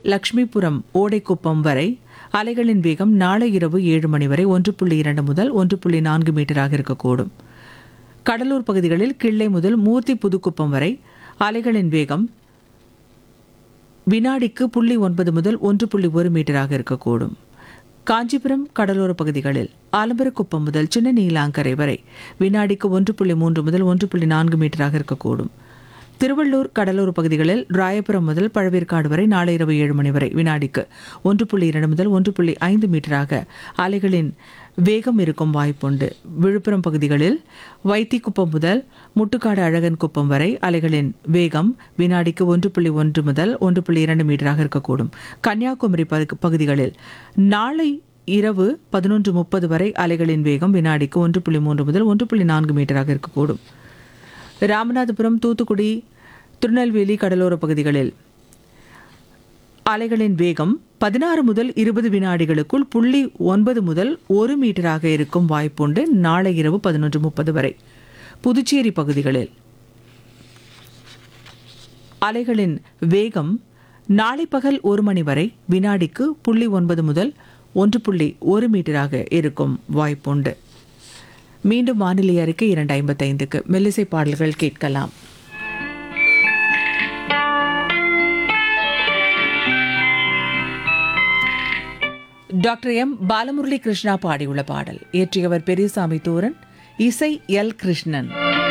லக்ஷ்மிபுரம் ஓடைக்குப்பம் வரை அலைகளின் வேகம் நாளை இரவு ஏழு மணி வரை ஒன்று புள்ளி இரண்டு முதல் ஒன்று புள்ளி நான்கு மீட்டராக இருக்கக்கூடும் கடலூர் பகுதிகளில் கிள்ளை முதல் மூர்த்தி புதுக்குப்பம் வரை அலைகளின் வேகம் வினாடிக்கு புள்ளி ஒன்பது முதல் ஒன்று புள்ளி ஒரு மீட்டராக இருக்கக்கூடும் காஞ்சிபுரம் கடலோர பகுதிகளில் ஆலம்பரக்குப்பம் முதல் சின்ன நீலாங்கரை வரை வினாடிக்கு ஒன்று புள்ளி மூன்று முதல் ஒன்று புள்ளி நான்கு மீட்டராக இருக்கக்கூடும் திருவள்ளூர் கடலோர பகுதிகளில் ராயபுரம் முதல் பழவேற்காடு வரை நாளை இரவு ஏழு மணி வரை வினாடிக்கு ஒன்று புள்ளி இரண்டு முதல் ஒன்று புள்ளி ஐந்து மீட்டராக அலைகளின் வேகம் இருக்கும் வாய்ப்புண்டு விழுப்புரம் பகுதிகளில் வைத்திக்குப்பம் முதல் முட்டுக்காடு அழகன் குப்பம் வரை அலைகளின் வேகம் வினாடிக்கு ஒன்று புள்ளி ஒன்று முதல் ஒன்று புள்ளி இரண்டு மீட்டராக இருக்கக்கூடும் கன்னியாகுமரி பகு- பகுதிகளில் நாளை இரவு பதினொன்று முப்பது வரை அலைகளின் வேகம் வினாடிக்கு ஒன்று புள்ளி மூன்று முதல் ஒன்று புள்ளி நான்கு மீட்டராக இருக்கக்கூடும் ராமநாதபுரம் தூத்துக்குடி திருநெல்வேலி கடலோர பகுதிகளில் அலைகளின் வேகம் பதினாறு முதல் இருபது வினாடிகளுக்குள் புள்ளி ஒன்பது முதல் ஒரு மீட்டராக இருக்கும் வாய்ப்புண்டு நாளை இரவு பதினொன்று முப்பது வரை புதுச்சேரி பகுதிகளில் அலைகளின் வேகம் நாளை பகல் ஒரு மணி வரை வினாடிக்கு புள்ளி ஒன்பது முதல் ஒன்று புள்ளி ஒரு மீட்டராக இருக்கும் வாய்ப்புண்டு மீண்டும் வானிலை அறிக்கை இரண்டு ஐம்பத்தைந்துக்கு மெல்லிசை பாடல்கள் கேட்கலாம் டாக்டர் எம் பாலமுரளி கிருஷ்ணா பாடியுள்ள பாடல் இயற்றியவர் பெரியசாமி தூரன் இசை எல் கிருஷ்ணன்